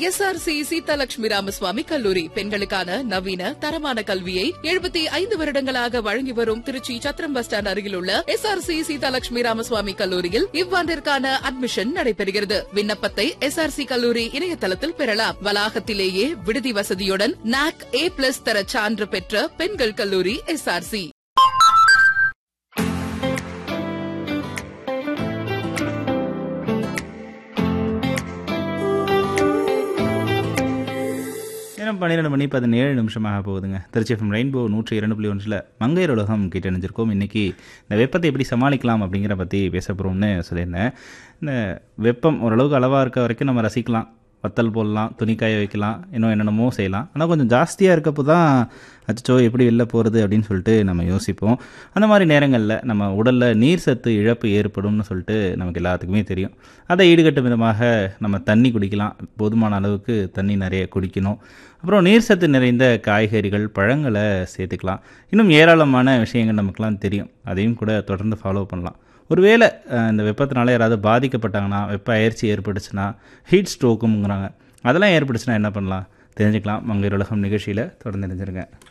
SRC Seethalakshmi Ramaswamy கல்லூரி பெண்களுக்கான நவீன தரமான கல்வியை எழுபத்தி ஐந்து வருடங்களாக வழங்கி வரும் திருச்சி சத்திரம் பஸ் ஸ்டாண்ட் அருகில் உள்ள எஸ்ஆர்சி சீதாலட்சுமி ராமசுவாமி கல்லூரியில் இவ்வாண்டிற்கான அட்மிஷன் நடைபெறுகிறது விண்ணப்பத்தை எஸ்ஆர்சி கல்லூரி இணையதளத்தில் பெறலாம் வளாகத்திலேயே விடுதி வசதியுடன் நாக் ஏ பிளஸ் தர சான்று பெற்ற பெண்கள் கல்லூரி எஸ்ஆர்சி நேரம் பன்னிரெண்டு மணி பதினேழு நிமிஷமாக போகுதுங்க திருச்சி எஃப்எம் ரெயின்போ நூற்றி இரண்டு புள்ளி ஒன்றில் மங்கையர் உலகம் கிட்ட நினைஞ்சிருக்கோம் இன்றைக்கி இந்த வெப்பத்தை எப்படி சமாளிக்கலாம் அப்படிங்கிற பற்றி பேச போகிறோம்னு சொல்லியிருந்தேன் இந்த வெப்பம் ஓரளவுக்கு அளவாக இருக்க வரைக்கும் நம்ம ரசிக்கலாம் வத்தல் போடலாம் துணிக்காய வைக்கலாம் இன்னும் என்னென்னமோ செய்யலாம் ஆனால் கொஞ்சம் ஜாஸ்தியாக இருக்கப்போ தான் அச்சோ எப்படி வெளில போகிறது அப்படின்னு சொல்லிட்டு நம்ம யோசிப்போம் அந்த மாதிரி நேரங்களில் நம்ம உடலில் நீர் சத்து இழப்பு ஏற்படும்னு சொல்லிட்டு நமக்கு எல்லாத்துக்குமே தெரியும் அதை ஈடுகட்டும் விதமாக நம்ம தண்ணி குடிக்கலாம் போதுமான அளவுக்கு தண்ணி நிறைய குடிக்கணும் அப்புறம் நீர் சத்து நிறைந்த காய்கறிகள் பழங்களை சேர்த்துக்கலாம் இன்னும் ஏராளமான விஷயங்கள் நமக்குலாம் தெரியும் அதையும் கூட தொடர்ந்து ஃபாலோ பண்ணலாம் ஒருவேளை அஹ், இந்த வெப்பத்தினால யாராவது பாதிக்கப்பட்டாங்கன்னா வெப்ப அயற்சி ஏற்பட்டுச்சுன்னா ஹீட் ஸ்ட்ரோக்குங்கிறாங்க அதெல்லாம் ஏற்பட்டுச்சுன்னா என்ன பண்ணலாம் தெரிஞ்சுக்கலாம் மங்கையர் உலகம் நிகழ்ச்சியில் தொடர்ந்து தெரிஞ்சிருங்க